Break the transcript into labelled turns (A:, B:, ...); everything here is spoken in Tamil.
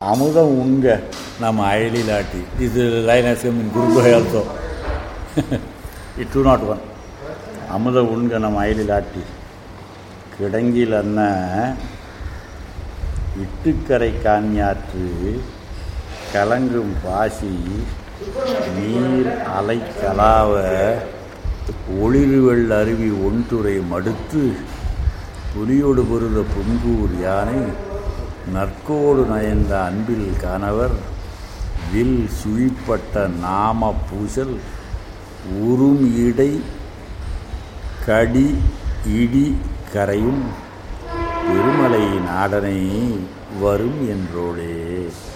A: அமுதம் உண்க நம்ம அயலிலாட்டி இது லைனஸம் இன் குருபை ஆல்சோ இட் டூ நாட் ஒன் அமுத உண்க நம்ம அயலிலாட்டி கிடங்கில் அன்ன இட்டுக்கரை காஞ்ஞாற்று கலங்கும் பாசி நீர் அலை கலாவ ஒளிருவெள் அருவி ஒன்றுரை மடுத்து புலியோடு பொருத புன்கூர் யானை நற்கோடு நயந்த அன்பில் கணவர் வில் சுழிப்பட்ட நாம பூசல் உறும் இடை கடி இடி கரையும் பெருமலை நாடனை வரும் என்றோடே